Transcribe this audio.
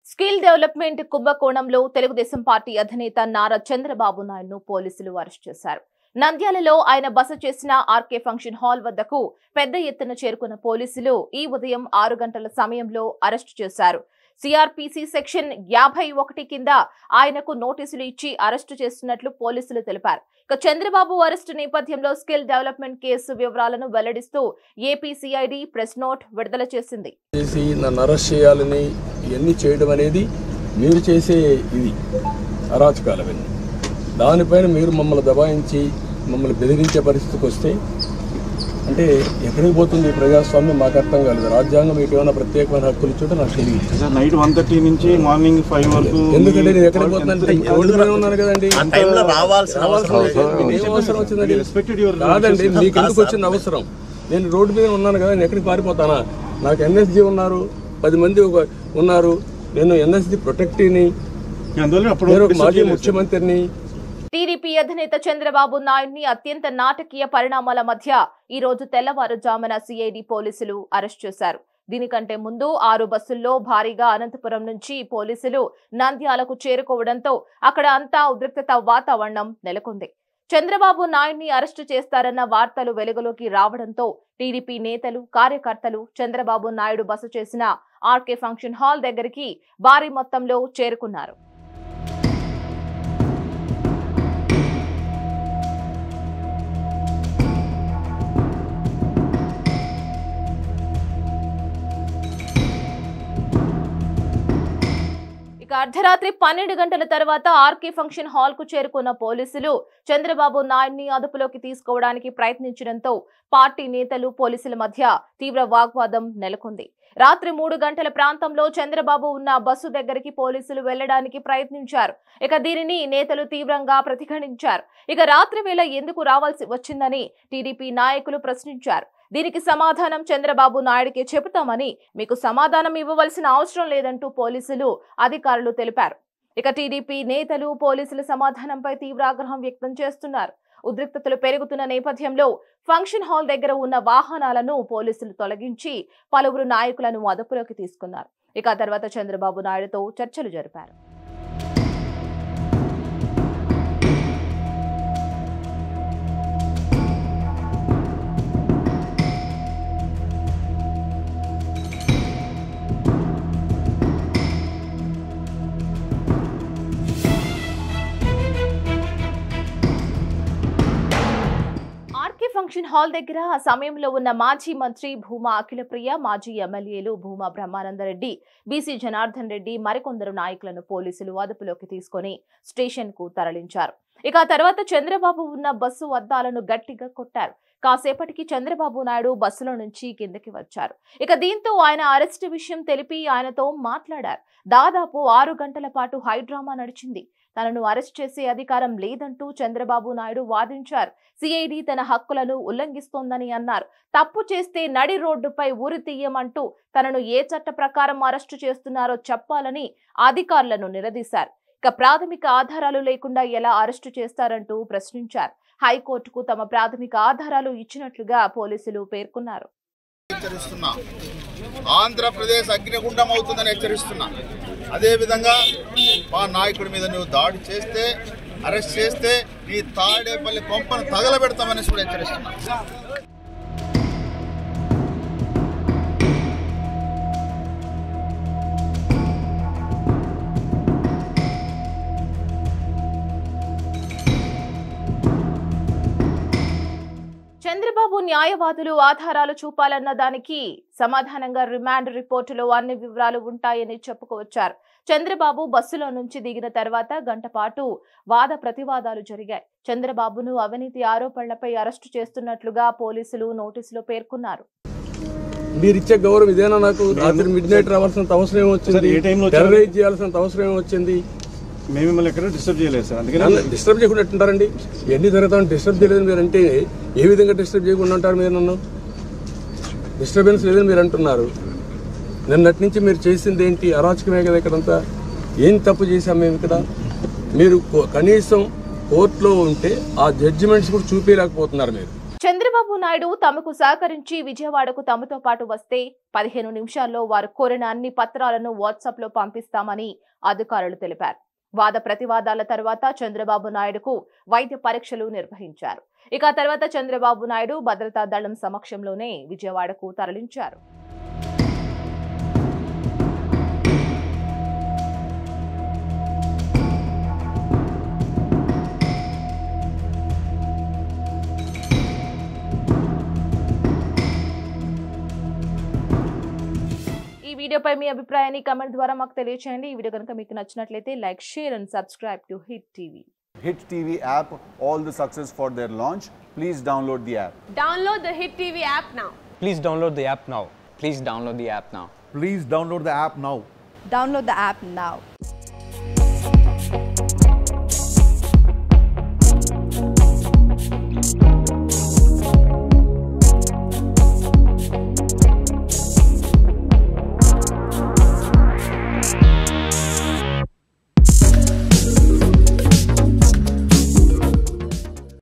Skill development కుంభకోణంలో Telugu Desam party అధినేత నారా చంద్రబాబు నాయుడును పోలీసులు అరెస్ట్ చేశారు నంద్యాలలో ఆయన బస చేసిన ఆర్కే ఫంక్షన్ హాల్ వద్దకు పెద్ద ఎత్తున చేరుకున్న పోలీసులు ఈ ఉదయం ఆరు గంటల సమయంలో అరెస్టు చేశారు సిఆర్పిసి సెక్షన్ యాభై ఒకటి కింద ఆయనకు నోటీసులు ఇచ్చి అరెస్టు చేస్తున్నట్లు పోలీసులు తెలిపారు ఇక చంద్రబాబు అరెస్టు నేపథ్యంలో స్కిల్ డెవలప్మెంట్ కేసు వివరాలను వెల్లడిస్తూ ఏపీ సిఐడి ప్రెస్ నోట్ విడుదల చేసింది చేసి నన్ను అరెస్ట్ చేయాలని ఇవన్నీ చేయడం అనేది మీరు చేసే ఇది అరాచకాలు అవన్నీ దానిపైన మీరు మమ్మల్ని దబాయించి మమ్మల్ని బెదిరించే పరిస్థితికి వస్తే అంటే ఎక్కడికి పోతుంది ఈ ప్రజాస్వామ్యం మాకు అర్థం కాలేదు రాజ్యాంగం మీకు ఏమైనా ప్రత్యేకమైన హక్కులు ఇచ్చుంటే నాకు తెలియదు సార్ నైట్ వన్ థర్టీ నుంచి మార్నింగ్ ఫైవ్ వరకు ఎందుకంటే నేను ఎక్కడికి పోతున్నానంటే రోడ్డు మీద ఉన్నాను కదండి ఆ టైంలో రావాల్సిన రావాల్సిన అవసరం అవసరం లేదు. ఏం అవసరం వచ్చిందండి రెస్పెక్టెడ్ యువర్ కాదండి మీకు ఎందుకు వచ్చింది అవసరం నేను రోడ్డు మీద ఉన్నాను కదా నేను ఎక్కడికి పారిపోతానా నాకు ఎన్ఎస్జీ ఉన్నారు పది మంది ఒక- ఉన్నారు నేను ఎన్ఎస్జీ ప్రొటెక్టివ్ని అందువల్ల అప్పుడు నేను ఒక disturb మాజీ చేయలేదు సార్. ముఖ్యమంత్రిని టీడీపీ అధినేత చంద్రబాబు నాయుడిని అత్యంత నాటకీయ పరిణామాల మధ్య ఈ రోజు తెల్లవారుజామున సిఐడి పోలీసులు అరెస్ట్ చేశారు దీనికంటే ముందు ఆరు బస్సుల్లో భారీగా అనంతపురం నుంచి పోలీసులు నంద్యాలకు చేరుకోవడంతో అక్కడ అంతా ఉద్రిక్తత వాతావరణం నెలకొంది చంద్రబాబు నాయుడిని అరెస్టు చేస్తారన్న వార్తలు వెలుగులోకి రావడంతో టీడీపీ నేతలు కార్యకర్తలు చంద్రబాబు నాయుడు బస చేసిన ఆర్కే ఫంక్షన్ హాల్ దగ్గరికి భారీ మొత్తంలో చేరుకున్నారు ఇక అర్ధరాత్రి పన్నెండు గంటల తర్వాత ఆర్కే ఫంక్షన్ హాల్ కు చేరుకున్న పోలీసులు చంద్రబాబు నాయుడిని అదుపులోకి తీసుకోవడానికి ప్రయత్నించడంతో పార్టీ నేతలు పోలీసుల మధ్య తీవ్ర వాగ్వాదం నెలకొంది రాత్రి మూడు గంటల ప్రాంతంలో చంద్రబాబు ఉన్న బస్సు దగ్గరికి పోలీసులు వెళ్లడానికి ప్రయత్నించారు ఇక దీనిని నేతలు తీవ్రంగా ప్రతిఘటించారు ఇక రాత్రి వేళ ఎందుకు రావాల్సి వచ్చిందని టీడీపీ నాయకులు ప్రశ్నించారు దీనికి సమాధానం చంద్రబాబు నాయుడికి చెబుతామని మీకు సమాధానం ఇవ్వవలసిన అవసరం లేదంటూ పోలీసులు అధికారులు తెలిపారు ఇక టీడీపీ నేతలు పోలీసుల సమాధానంపై తీవ్ర ఆగ్రహం వ్యక్తం చేస్తున్నారు ఉద్రిక్తతలు పెరుగుతున్న నేపథ్యంలో ఫంక్షన్ హాల్ దగ్గర ఉన్న వాహనాలను పోలీసులు తొలగించి పలువురు నాయకులను అదుపులోకి తీసుకున్నారు ఇక ఆ తర్వాత చంద్రబాబు నాయుడుతో చర్చలు జరిపారు ఆర్కే ఫంక్షన్ హాల్ దగ్గర ఆ సమయంలో ఉన్న మాజీ మంత్రి భూమా అఖిలప్రియ మాజీ ఎమ్మెల్యేలు భూమా బ్రహ్మానందరెడ్డి బీసీ జనార్దన్ రెడ్డి మరికొందరు నాయకులను పోలీసులు అదుపులోకి తీసుకొని స్టేషన్ కు తరలించారు ఇక ఆ తర్వాత చంద్రబాబు ఉన్న బస్సు అద్దాలను గట్టిగా కొట్టారు కాసేపటికి చంద్రబాబు నాయుడు బస్సులో నుంచి కిందకి వచ్చారు ఇక దీంతో ఆయన అరెస్ట్ విషయం తెలిపి ఆయనతో మాట్లాడారు దాదాపు ఆరు గంటల పాటు హైడ్రామా నడిచింది తనను అరెస్ట్ చేసే అధికారం లేదంటూ చంద్రబాబు నాయుడు వాదించారు సిఐడి తన హక్కులను ఉల్లంఘిస్తోందని అన్నారు తప్పు చేస్తే నడి రోడ్డుపై ఉరి తీయమంటూ తనను ఏ చట్ట ప్రకారం అరెస్టు చేస్తున్నారో చెప్పాలని అధికారులను నిలదీశారు ఇక ప్రాథమిక ఆధారాలు లేకుండా ఎలా అరెస్టు చేస్తారంటూ ప్రశ్నించారు హైకోర్టుకు తమ ప్రాథమిక ఆధారాలు ఇచ్చినట్లుగా పోలీసులు పేర్కొన్నారు హెచ్చరిస్తున్నా ఆంధ్రప్రదేశ్ అగ్నిగుండం అవుతుందని హెచ్చరిస్తున్నా అదేవిధంగా మా నాయకుడి మీద నువ్వు దాడి చేస్తే అరెస్ట్ చేస్తే నీ తాడేపల్లి కొంపను తగలబెడతామని కూడా హెచ్చరిస్తున్నా చంద్రబాబు న్యాయవాదులు ఆధారాలు చూపాలన్న దానికి సమాధానంగా రిమాండ్ రిపోర్టులో అన్ని వివరాలు ఉంటాయని చెప్పుకొచ్చారు చంద్రబాబు బస్సులో నుంచి దిగిన తర్వాత గంట పాటు వాద ప్రతివాదాలు జరిగాయి చంద్రబాబును అవినీతి ఆరోపణలపై అరెస్టు చేస్తున్నట్లుగా పోలీసులు నోటీసులో పేర్కొన్నారు మీరు ఇచ్చే గౌరవం ఇదేనా నాకు రాత్రి మిడ్ నైట్ రావాల్సినంత అవసరం సార్, ఏమొచ్చింది ఏ టైంలో వచ్చారు? టెర్రరైజ్ చేయాల్సినంత అవసరం ఏమొచ్చింది మేము మిమ్మల్ని ఎక్కడ డిస్టర్బ్ చేయలేదు సార్ అందుకని డిస్టర్బ్ చేయకుండా ఎట్టుంటారండి ఎన్ని జరుగుతామని డిస్టర్బ్ చేయలేదు మీరు అంటే ఏ విధంగా డిస్టర్బ్ చేయకుండా ఉంటారు మీరు నన్ను డిస్టర్బెన్స్ లేదని మీరు అంటున్నారు నిన్నటి నుంచి మీరు చేసింది ఏంటి అరాచకమే కదా ఇక్కడంతా ఏం తప్పు చేశాం మేము ఇక్కడ మీరు కో- కనీసం కోర్టులో ఉంటే ఆ జడ్జిమెంట్స్ కూడా చూపించలేకపోతున్నారు మీరు చంద్రబాబు నాయుడు తమకు సహకరించి విజయవాడకు తమతో పాటు వస్తే పదిహేను నిమిషాల్లో వారు కోరిన అన్ని పత్రాలను వాట్సాప్ లో పంపిస్తామని అధికారులు తెలిపారు వాద ప్రతివాదాల తర్వాత చంద్రబాబు నాయుడుకు వైద్య పరీక్షలు నిర్వహించారు ఇక ఆ తర్వాత చంద్రబాబు నాయుడు భద్రతా దళం సమక్షంలోనే విజయవాడకు తరలించారు ఈ వీడియోపై మీ అభిప్రాయాన్ని కమెంట్ ద్వారా మాకు తెలియచేయండి ఈ వీడియో కనుక మీకు నచ్చినట్లయితే like share and subscribe to hit TV Hit TV app, all the success for their launch. Please download the app. Download the Hit TV app now. Please download the app now. Please download the app now. Please download the app now. Download the app now.